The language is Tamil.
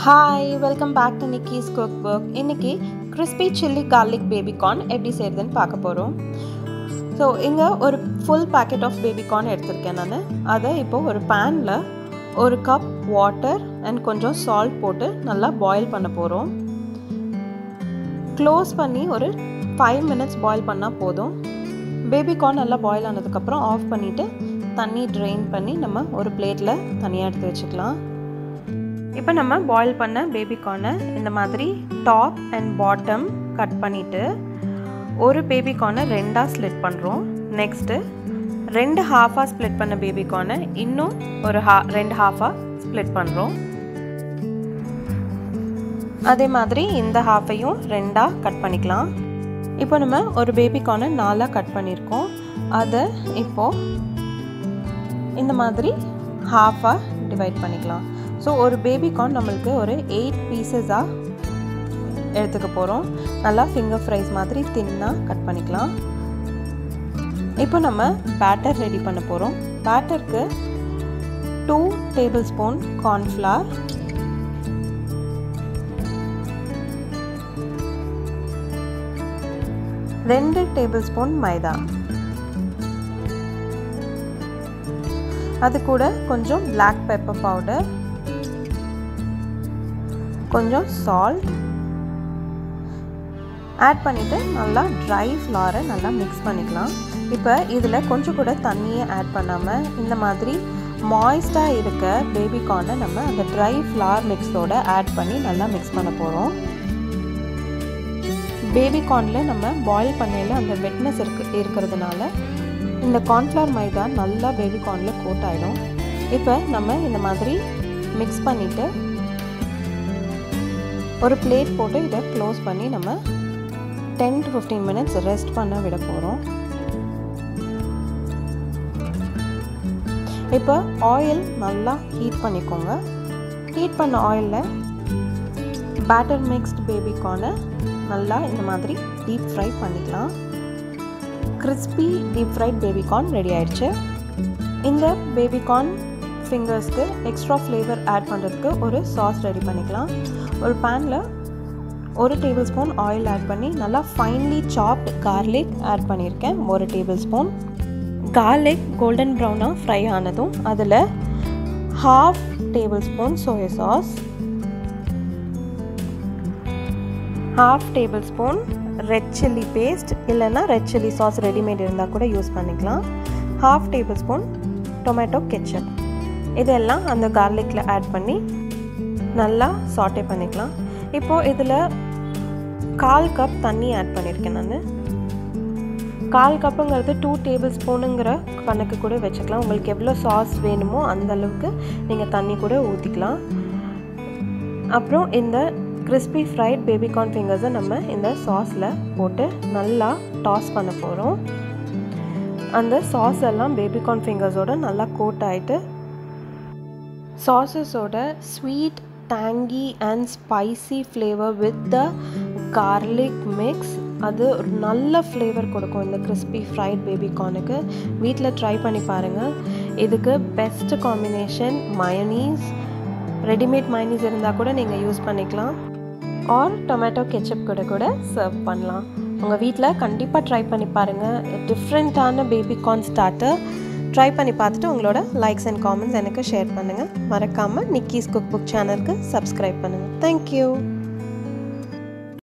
hi welcome back to Nikki's cookbook இன்னைக்கு கிறிஸ்பி சில்லி கார்லிக் பேபிகார்ன் எப்படி செய்கிறதுன்னு பார்க்க போகிறோம் ஸோ இங்கே ஒரு ஃபுல் பேக்கெட் ஆஃப் பேபிகார்ன் எடுத்திருக்கேன் நான் அதை இப்போ ஒரு பேனில் ஒரு கப் வாட்டர் அண்ட் கொஞ்சம் சால்ட் போட்டு நல்லா பாயில் பண்ண போகிறோம் க்ளோஸ் பண்ணி ஒரு ஃபைவ் மினிட்ஸ் பாயில் பண்ணால் போதும் பேபிகார்ன் நல்லா பாயில் ஆனதுக்கப்புறம் ஆஃப் பண்ணிவிட்டு தண்ணி ட்ரெயின் பண்ணி நம்ம ஒரு பிளேட்டில் தனியாக எடுத்து வச்சுக்கலாம் இப்போ நம்ம பாயில் பண்ண பேபிகார்னை இந்த மாதிரி டாப் அண்ட் பாட்டம் கட் பண்ணிவிட்டு ஒரு பேபிகார்னை ரெண்டாக ஸ்ப்ளிட் பண்ணுறோம் நெக்ஸ்ட்டு ரெண்டு ஹாஃபாக ஸ்ப்ளிட் பண்ண பேபிகார்னை இன்னும் ஒரு ஹா ரெண்டு ஹாஃபாக ஸ்ப்ளிட் பண்ணுறோம் அதே மாதிரி இந்த ஹாஃபையும் ரெண்டாக கட் பண்ணிக்கலாம் இப்போ நம்ம ஒரு பேபிகார்னை நாலாக கட் பண்ணியிருக்கோம் அதை இப்போது இந்த மாதிரி ஹாஃபாக டிவைட் பண்ணிக்கலாம் ஸோ ஒரு பேபிகார்ன் நம்மளுக்கு ஒரு எயிட் பீசஸாக எடுத்துக்க போகிறோம் நல்லா ஃபிங்கர் ஃப்ரைஸ் மாதிரி தின்னாக கட் பண்ணிக்கலாம் இப்போ நம்ம பேட்டர் ரெடி பண்ண போகிறோம் பேட்டருக்கு டூ டேபிள் ஸ்பூன் கார்ன்ஃப்ளவர் ரெண்டு டேபிள் ஸ்பூன் மைதா அது கூட கொஞ்சம் பிளாக் பெப்பர் பவுடர் கொஞ்சம் சால்ட் ஆட் பண்ணிவிட்டு நல்லா ட்ரை ஃப்ளாரை நல்லா மிக்ஸ் பண்ணிக்கலாம் இப்போ இதில் கொஞ்சம் கூட தண்ணியை ஆட் பண்ணாமல் இந்த மாதிரி மாய்ஸ்டாக இருக்க பேபிகார்னை நம்ம அந்த ட்ரை ஃப்ளார் மிக்ஸோட ஆட் பண்ணி நல்லா மிக்ஸ் பண்ண போகிறோம் பேபிகார்னில் நம்ம பாயில் பண்ணையில் அந்த வெட்னஸ் இருக்கு இருக்கிறதுனால இந்த கார்ன்ஃப்ளவர் மைதா நல்லா பேபிகார்னில் கோட் ஆகிடும் இப்போ நம்ம இந்த மாதிரி மிக்ஸ் பண்ணிவிட்டு ஒரு பிளேட் போட்டு இதை க்ளோஸ் பண்ணி நம்ம ten to fifteen minutes rest பண்ண விட போகிறோம் இப்போ ஆயில் நல்லா ஹீட் பண்ணிக்கோங்க ஹீட் பண்ண ஆயிலில் பேட்டர் மிக்ஸ்ட் பேபிகார்னை நல்லா இந்த மாதிரி டீப் ஃப்ரை பண்ணிக்கலாம் crispy deep fried baby corn ready ஆயிடுச்சு இந்த பேபிகார்ன் ஃபிங்கர்ஸ்க்கு எக்ஸ்ட்ரா ஃப்ளேவர் ஆட் பண்ணுறதுக்கு ஒரு சாஸ் ரெடி பண்ணிக்கலாம் ஒரு பேனில் ஒரு டேபிள் ஸ்பூன் ஆயில் ஆட் பண்ணி நல்லா ஃபைன்லி சாப்ட் கார்லிக் ஆட் பண்ணியிருக்கேன் ஒரு டேபிள் ஸ்பூன் கார்லிக் கோல்டன் ப்ரௌனாக ஃப்ரை ஆனதும் அதில் half tablespoon soya sauce half tablespoon red chilli paste இல்லைன்னா ரெட் சில்லி சாஸ் ரெடிமேட் இருந்தால் கூட யூஸ் பண்ணிக்கலாம் half tablespoon tomato ketchup இதெல்லாம் அந்த கார்லிக்கில் ஆட் பண்ணி நல்லா சாட்டே பண்ணிக்கலாம் இப்போது இதில் கால் கப் தண்ணி ஆட் பண்ணியிருக்கேன் நான் கால் கப்புங்கிறது டூ டேபிள் ஸ்பூனுங்கிற கணக்கு கூட வச்சுக்கலாம் உங்களுக்கு எவ்வளோ சாஸ் வேணுமோ அந்த அளவுக்கு நீங்கள் தண்ணி கூட ஊற்றிக்கலாம் அப்புறம் இந்த கிறிஸ்பி ஃப்ரைட் பேபிகார்ன் ஃபிங்கர்ஸை நம்ம இந்த சாஸில் போட்டு நல்லா டாஸ் பண்ண போகிறோம் அந்த சாஸ் எல்லாம் பேபிகார்ன் ஃபிங்கர்ஸோட நல்லா கோட் ஆகிட்டு சாஸஸோட sweet tangy and spicy flavour with the garlic mix அது ஒரு நல்ல ஃப்ளேவர் கொடுக்கும் இந்த கிறிஸ்பி ஃப்ரைட் பேபிகார்னுக்கு வீட்டில் ட்ரை பண்ணி பாருங்கள் இதுக்கு best combination mayonnaise readymade mayonnaise இருந்தால் கூட நீங்கள் யூஸ் பண்ணிக்கலாம் ஆர் டொமேட்டோ கெச்சப் கூட கூட சர்வ் பண்ணலாம் உங்கள் வீட்டில் கண்டிப்பாக ட்ரை பண்ணி பாருங்கள் டிஃப்ரெண்ட்டான பேபிகார்ன் ஸ்டார்ட்டர் ட்ரை பண்ணி பார்த்துட்டு உங்களோட லைக்ஸ் அண்ட் காமெண்ட்ஸ் எனக்கு ஷேர் பண்ணுங்கள் மறக்காமல் நிக்கீஸ் குக் புக் சேனலுக்கு சப்ஸ்கிரைப் பண்ணுங்கள் தேங்க்யூ